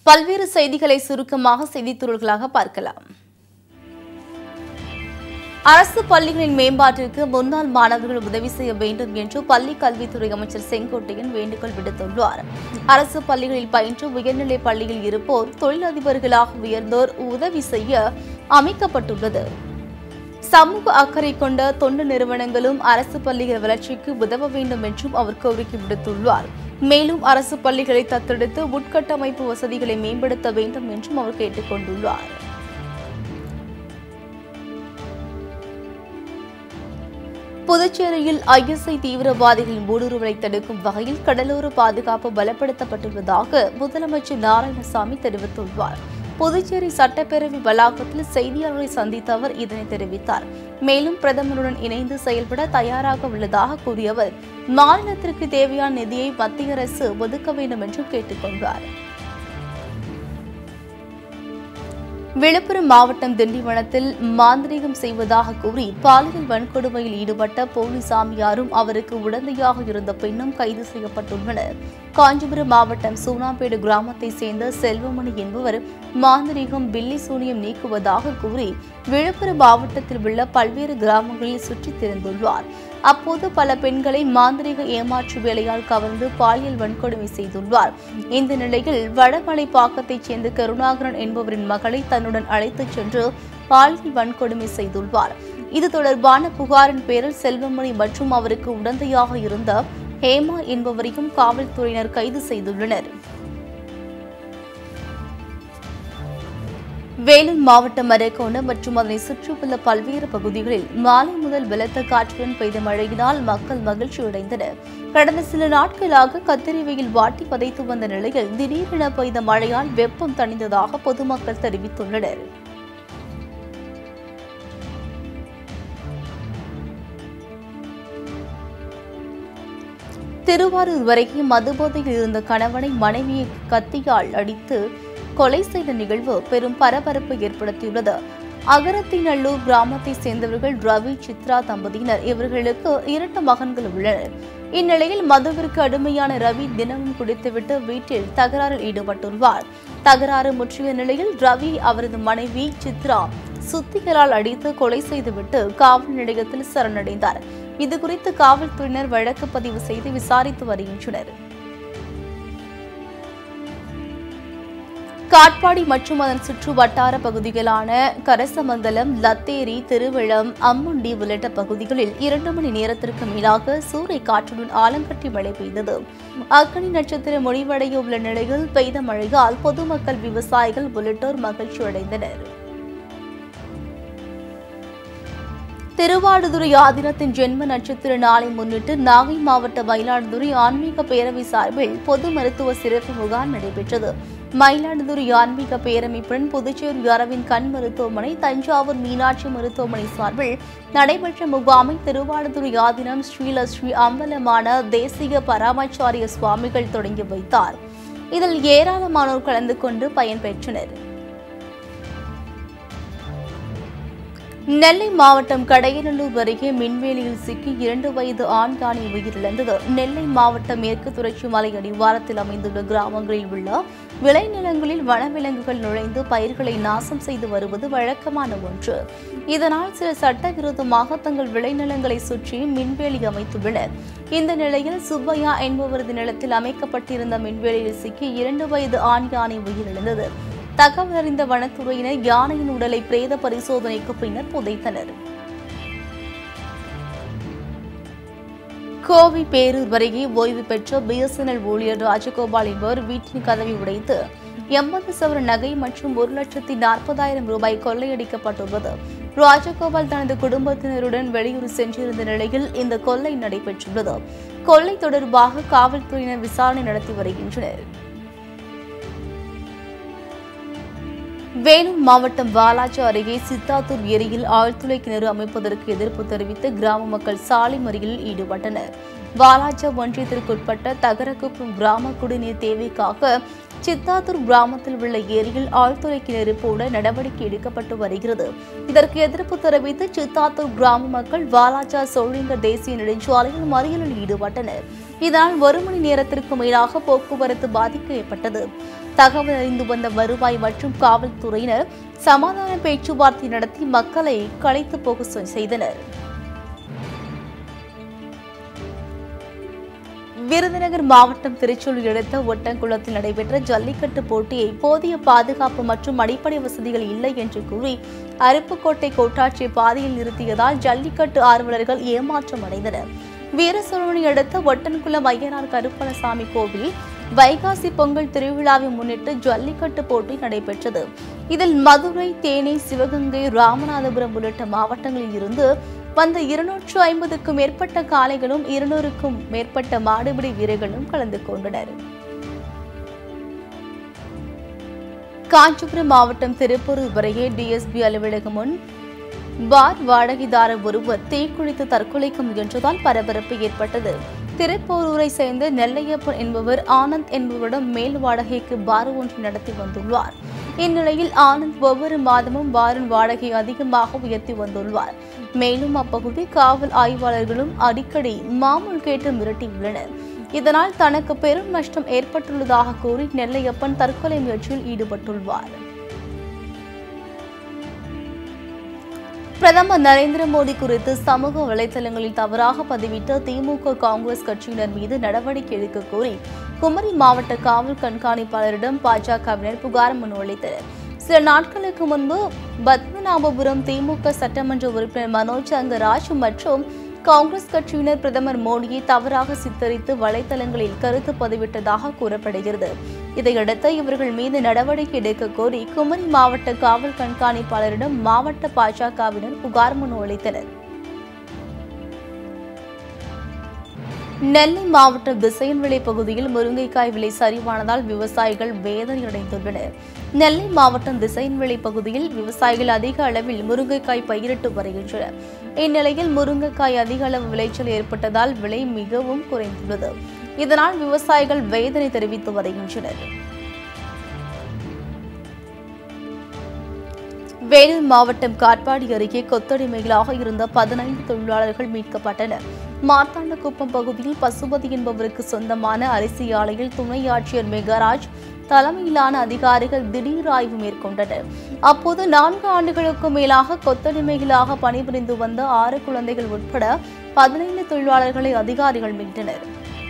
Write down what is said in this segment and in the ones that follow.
பல்வேறு செய்திகளை சுருக்கமாக செய்தித்துறைகளாக பார்க்கலாம் அரசு பள்ளிகளின் மேம்பாட்டிற்கு முன்னாள் மாணவர்கள் உதவி செய்ய வேண்டும் என்று பள்ளி கல்வித்துறை அமைச்சர் செங்கோட்டையன் வேண்டுகோள் விடுத்துள்ளார் அரசு பள்ளிகளில் பயின்று உயர்நிலைப் பள்ளியில் இருப்போர் தொழிலதிபர்களாக உயர்ந்தோர் உதவி செய்ய அமைக்கப்பட்டுள்ளது சமூக அக்கறை கொண்ட தொண்டு நிறுவனங்களும் அரசு பள்ளிகள் வளர்ச்சிக்கு உதவ வேண்டும் என்றும் அவர் கோரிக்கை விடுத்துள்ளார் மேலும் அரசு பள்ளிகளை தத்தெடுத்து உட்கட்டமைப்பு வசதிகளை மேம்படுத்த வேண்டும் என்றும் அவர் கேட்டுக் கொண்டுள்ளார் புதுச்சேரியில் ஐஎஸ்ஐ தீவிரவாதிகளின் ஊடுருவலை தடுக்கும் வகையில் கடலோர பாதுகாப்பு பலப்படுத்தப்பட்டுள்ளதாக முதலமைச்சர் நாராயணசாமி தெரிவித்துள்ளார் புதுச்சேரி சட்டப்பேரவை வளாகத்தில் செய்தியாளர்களை சந்தித்த அவர் இதனை தெரிவித்தார் மேலும் பிரதமருடன் இணைந்து செயல்பட தயாராக உள்ளதாக கூறிய அவர் மாநிலத்திற்கு தேவையான நிதியை மத்திய அரசு ஒதுக்க வேண்டும் என்றும் கேட்டுக் கொண்டார் விழுப்புரம் மாவட்டம் திண்டிவனத்தில் மாந்திரீகம் செய்வதாக கூறி பாலியல் வன்கொடுமையில் ஈடுபட்ட போலீஸ் சாமியாரும் அவருக்கு உடந்தையாக இருந்த பெண்ணும் கைது செய்யப்பட்டுள்ளனர் காஞ்சிபுரம் மாவட்டம் சூனாம்பேடு கிராமத்தை சேர்ந்த செல்வமணி என்பவர் மாந்திரீகம் பில்லி சூனியம் நீக்குவதாக கூறி விழுப்புரம் மாவட்டத்தில் உள்ள பல்வேறு கிராமங்களில் சுற்றித் திரிந்துள்ளார் அப்போது பல பெண்களை மாந்திரீக ஏமாற்று வேலையால் கவர்ந்து பாலியல் வன்கொடுமை செய்துள்ளார் இந்த நிலையில் வடமலை பாக்கத்தைச் சேர்ந்த கருணாகரன் என்பவரின் மகளை தன்னுடன் அழைத்துச் சென்று பாலியல் வன்கொடுமை செய்துள்ளார் இது தொடர்பான புகாரின் பேரில் செல்வமணி மற்றும் அவருக்கு உடந்தையாக இருந்த ஹேமா என்பவரையும் காவல்துறையினர் கைது செய்துள்ளனர் வேலூர் மாவட்டம் மரக்கோணம் மற்றும் அதனை சுற்றியுள்ள பல்வேறு பகுதிகளில் மாலை முதல் பலத்த காற்றுடன் பெய்த மழையினால் மக்கள் மகிழ்ச்சியடைந்தனர் கடந்த சில நாட்களாக கத்திரி வெயில் வாட்டி பதைத்து வந்த நிலையில் திடீரென பெய்த மழையால் வெப்பம் தணிந்ததாக பொதுமக்கள் தெரிவித்துள்ளனர் திருவாரூர் வரைக்கும் மதுபோதையில் இருந்த கணவனை மனைவியை கத்தியால் அடித்து கொலை செய்த நிகழ்வு பெரும் பரபரப்பை ஏற்படுத்தியுள்ளது அகரத்திநல்லூர் கிராமத்தைச் சேர்ந்தவர்கள் ரவி சித்ரா தம்பதியினர் இவர்களுக்கு இரண்டு மகன்கள் உள்ளனர் இந்நிலையில் மதுவிற்கு அடிமையான ரவி தினமும் குடித்துவிட்டு வீட்டில் தகராறில் ஈடுபட்டுள்ளார் தகராறு முற்றிய நிலையில் ரவி அவரது மனைவி சித்ரா சுத்திகளால் அடித்து கொலை செய்துவிட்டு காவல் நிலையத்தில் சரணடைந்தார் இதுகுறித்து காவல்துறையினர் வழக்கு பதிவு செய்து விசாரித்து வருகின்றனர் காட்பாடி மற்றும் அதன் சுற்று வட்டார பகுதிகளான கரசமங்கலம் லத்தேரி திருவிழம் அம்முண்டி உள்ளிட்ட பகுதிகளில் இரண்டு மணி நேரத்திற்கு மேலாக சூறை காற்றுடன் ஆலங்கட்டி மழை பெய்தது அக்கனி நட்சத்திரம் முடிவடைய உள்ள நிலையில் பெய்த மழையால் பொதுமக்கள் விவசாயிகள் உள்ளிட்டோர் மகிழ்ச்சி அடைந்தனர் திருவாடுதுறை ஆதீனத்தின் ஜென்ம நட்சத்திர நாளை முன்னிட்டு நாகை மாவட்ட மயிலாடுதுறை ஆன்மீக பேரவை சார்பில் பொது மருத்துவ சிறப்பு முகாம் நடைபெற்றது மயிலாடுதுறை ஆன்மீக பேரமைப்புடன் புதுச்சேரி அரவிந்த் கண் மருத்துவமனை தஞ்சாவூர் மீனாட்சி மருத்துவமனை சார்பில் நடைபெற்ற முகாமை திருவாடுதுறை ஆதீனம் ஸ்ரீல ஸ்ரீ அம்பலமான தேசிய பராமாச்சாரிய சுவாமிகள் தொடங்கி வைத்தார் இதில் ஏராளமானோர் கலந்து கொண்டு பயன்பெற்றனர் நெல்லை மாவட்டம் கடையநல்லூர் அருகே மின்வேலியில் சிக்கி இரண்டு வயது ஆண் யானை உயிரிழந்தது நெல்லை மாவட்டம் மேற்கு தொடர்ச்சி மலை அடிவாரத்தில் அமைந்துள்ள கிராமங்களில் உள்ள விளைநிலங்களில் வனவிலங்குகள் நுழைந்து பயிர்களை நாசம் செய்து வருவது வழக்கமான ஒன்று இதனால் சில சட்டவிரோதமாக தங்கள் விளைநிலங்களை சுற்றி மின்வேலி அமைத்துள்ளனர் இந்த நிலையில் சுப்பையா என்பவரது நிலத்தில் அமைக்கப்பட்டிருந்த மின்வேலியில் சிக்கி இரண்டு வயது ஆண் யானை உயிரிழந்தது தகவல் அறிந்த வனத்துறையினர் யானையின் உடலை பிரேத பரிசோதனைக்கு பின்னர் புதைத்தனர் கோவை பேரூர் அருகே ஓய்வு பெற்ற பிஎஸ்என்எல் ஊழியர் ராஜகோபால் என்பவர் வீட்டின் கதவை உடைத்து எண்பது சவர நகை மற்றும் ஒரு லட்சத்தி நாற்பதாயிரம் ரூபாய் கொள்ளையடிக்கப்பட்டுள்ளது ராஜகோபால் தனது குடும்பத்தினருடன் வெளியூர் சென்றிருந்த நிலையில் இந்த கொள்ளை நடைபெற்றுள்ளது கொள்ளை தொடர்பாக காவல்துறையினர் விசாரணை நடத்தி வருகின்றனர் வேலூர் மாவட்டம் வாலாஜா அருகே சித்தாத்தூர் ஏரியில் ஆழ்துளை கிணறு அமைப்பதற்கு எதிர்ப்பு தெரிவித்து கிராம மக்கள் சாலை மறியலில் ஈடுபட்டனர் வாலாஜா ஒன்றியத்திற்குட்பட்ட தகரக்குப்பம் கிராம குடிநீர் தேவைக்காக சித்தாத்தூர் கிராமத்தில் உள்ள ஏரியில் ஆழ்துளை கிணறு போட நடவடிக்கை எடுக்கப்பட்டு வருகிறது இதற்கு எதிர்ப்பு தெரிவித்து சித்தாத்தூர் கிராம மக்கள் வாலாஜா சோழிங்க தேசிய நெடுஞ்சாலையில் மறியலில் ஈடுபட்டனர் இதனால் ஒரு மணி நேரத்திற்கு மேலாக போக்குவரத்து பாதிக்க ஏற்பட்டது தகவல் அறிந்து வந்த வருவாய் மற்றும் காவல்துறையினர் சமாதான பேச்சுவார்த்தை நடத்தி மக்களை கலைத்து போக செய்தனர் விருதுநகர் மாவட்டம் திருச்சூர் அடுத்த ஒட்டங்குளத்தில் நடைபெற்ற ஜல்லிக்கட்டு போட்டியை போதிய பாதுகாப்பு மற்றும் அடிப்படை வசதிகள் இல்லை என்று கூறி அருப்புக்கோட்டை கோட்டாட்சி பாதையில் நிறுத்தியதால் ஜல்லிக்கட்டு ஆர்வலர்கள் ஏமாற்றம் அடைந்தனர் வீரசோழனை அடுத்த ஒட்டன்குளம் ஐயனார் கருப்பணசாமி கோவில் வைகாசி பொங்கல் திருவிழாவை முன்னிட்டு ஜல்லிக்கட்டு போட்டி நடைபெற்றது இதில் மதுரை தேனி சிவகங்கை ராமநாதபுரம் உள்ளிட்ட மாவட்டங்களில் இருந்து வந்த இருநூற்று ஐம்பதுக்கும் மேற்பட்ட காளைகளும் இருநூறுக்கும் மேற்பட்ட மாடுபிடி வீரர்களும் கலந்து கொண்டனர் காஞ்சிபுரம் மாவட்டம் திருப்பூர் வரையே டிஎஸ்பி அலுவலகம் முன் பார் வாடகைதாரர் ஒருவர் தீக்குளித்து தற்கொலைக்கு முயன்றதால் பரபரப்பு ஏற்பட்டது திருப்போரூரை சேர்ந்த நெல்லையப்பன் என்பவர் ஆனந்த் என்பவரிடம் மேல் வாடகைக்கு பார் ஒன்று நடத்தி வந்துள்ளார் இந்நிலையில் ஆனந்த் ஒவ்வொரு மாதமும் பாரின் வாடகை அதிகமாக உயர்த்தி வந்துள்ளார் மேலும் அப்பகுதி காவல் ஆய்வாளர்களும் அடிக்கடி மாமூல் கேட்டு மிரட்டியுள்ளனர் இதனால் தனக்கு பெரும் நஷ்டம் ஏற்பட்டுள்ளதாக கூறி நெல்லையப்பன் தற்கொலை முயற்சியில் ஈடுபட்டுள்ளார் பிரதமர் நரேந்திர மோடி குறித்து சமூக வலைதளங்களில் தவறாக பதிவிட்ட திமுக காங்கிரஸ் கட்சியினர் மீது நடவடிக்கை எடுக்க கோரி குமரி மாவட்ட காவல் கண்காணிப்பாளரிடம் பாஜகவினர் புகார் மனு அளித்தனர் சில நாட்களுக்கு முன்பு பத்மநாபபுரம் திமுக சட்டமன்ற உறுப்பினர் மனோஜ் அங்கராஜ் மற்றும் காங்கிரஸ் கட்சியினர் பிரதமர் மோடியை தவறாக சித்தரித்து வலைதளங்களில் கருத்து பதிவிட்டதாக கூறப்படுகிறது இதையடுத்து இவர்கள் மீது நடவடிக்கை எடுக்க கோரி குமரி மாவட்ட காவல் கண்காணிப்பாளரிடம் மாவட்ட பாஜகவினர் புகார் மனு அளித்தனர் நெல்லை மாவட்டம் திசையன்விளை பகுதியில் முருங்கைக்காய் விலை சரிவானதால் விவசாயிகள் வேதனை அடைந்துள்ளனர் நெல்லை மாவட்டம் திசையன்விளை பகுதியில் விவசாயிகள் அதிக அளவில் முருங்கைக்காய் பயிரிட்டு வருகின்றனர் இந்நிலையில் முருங்கைக்காய் அதிக அளவு விளைச்சல் ஏற்பட்டதால் விலை மிகவும் குறைந்துள்ளது இதனால் விவசாயிகள் வேதனை தெரிவித்து வருகின்றனர் வேலூர் மாவட்டம் காட்பாடி அருகே கொத்தடிமைகளாக இருந்த பதினைந்து தொழிலாளர்கள் மீட்கப்பட்டனர் மார்த்தாண்டகுப்பம் பகுதியில் பசுபதி என்பவருக்கு சொந்தமான அரிசி ஆலையில் துணை ஆட்சியர் மெகராஜ் தலைமையிலான அதிகாரிகள் திடீர் ஆய்வு மேற்கொண்டனர் அப்போது நான்கு ஆண்டுகளுக்கு மேலாக கொத்தடிமைகளாக பணிபுரிந்து வந்த ஆறு குழந்தைகள் உட்பட பதினைந்து தொழிலாளர்களை அதிகாரிகள் மீட்டனர்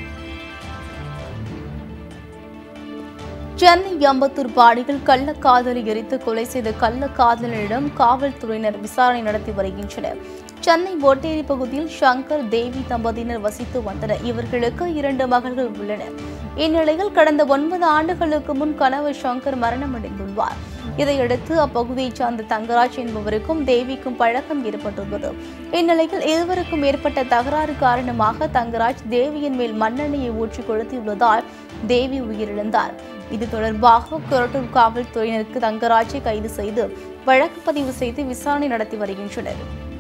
சென்னை அம்பத்தூர் பாடியில் கள்ளக்காதலை எரித்து கொலை செய்த கள்ளக்காதலனிடம் காவல்துறையினர் விசாரணை நடத்தி வருகின்றனர் சென்னை ஓட்டேரி பகுதியில் சங்கர் தேவி தம்பதியினர் வசித்து வந்தனர் இவர்களுக்கு இரண்டு மகள்கள் உள்ளனர் இந்நிலையில் கடந்த ஒன்பது ஆண்டுகளுக்கு முன் கணவர் சங்கர் மரணமடைந்துள்ளார் இதையடுத்து அப்பகுதியைச் சார்ந்த தங்கராஜ் என்பவருக்கும் தேவிக்கும் பழக்கம் ஏற்பட்டுள்ளது இந்நிலையில் இருவருக்கும் ஏற்பட்ட தகராறு காரணமாக தங்கராஜ் தேவியின் மேல் மண்ணெண்ணெயை ஊற்றி கொளுத்தியுள்ளதால் தேவி உயிரிழந்தார் இது தொடர்பாக கொரட்டூர் காவல்துறையினருக்கு தங்கராஜை கைது செய்து வழக்கு பதிவு செய்து விசாரணை நடத்தி வருகின்றனர்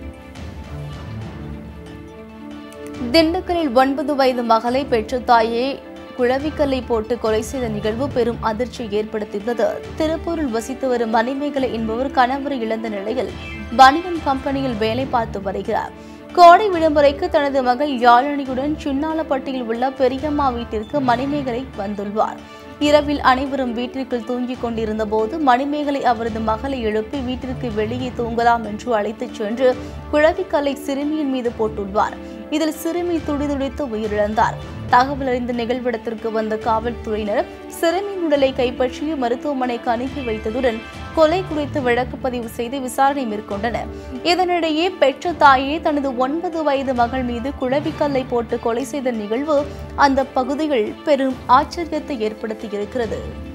திண்டுக்கல்லில் ஒன்பது வயது மகளை பெற்ற தாயை குழவிக்கல்லை போட்டு கொலை செய்த நிகழ்வு பெரும் அதிர்ச்சியை ஏற்படுத்தியுள்ளது திருப்பூரில் வசித்து வரும் மணிமேகலை என்பவர் கணவரை இழந்த நிலையில் பனியன் கம்பெனியில் வேலை பார்த்து வருகிறார் கோடை விடுமுறைக்கு தனது மகள் யாழினியுடன் சின்னாலப்பட்டியில் உள்ள பெரியம்மா வீட்டிற்கு மணிமேகலை வந்துள்ளார் இரவில் அனைவரும் வீட்டிற்குள் தூங்கிக் கொண்டிருந்த போது மணிமேகலை அவரது மகளை எழுப்பி வீட்டிற்கு வெளியே தூங்கலாம் என்று அழைத்துச் சென்று குழவிக்கல்லை சிறுமியின் மீது போட்டுள்ளார் இதில் சிறுமி துடிதுடித்து உயிரிழந்தார் தகவல் அறிந்த நிகழ்விடத்திற்கு வந்த காவல்துறையினர் சிறுமியின் உடலை கைப்பற்றி மருத்துவமனைக்கு அனுப்பி வைத்ததுடன் கொலை குறித்து வழக்கு பதிவு செய்து விசாரணை மேற்கொண்டனர் இதனிடையே பெற்ற தாயே தனது ஒன்பது வயது மகள் மீது குழவிக்கல்லை போட்டு கொலை செய்த நிகழ்வு அந்த பகுதியில் பெரும் ஆச்சரியத்தை ஏற்படுத்தியிருக்கிறது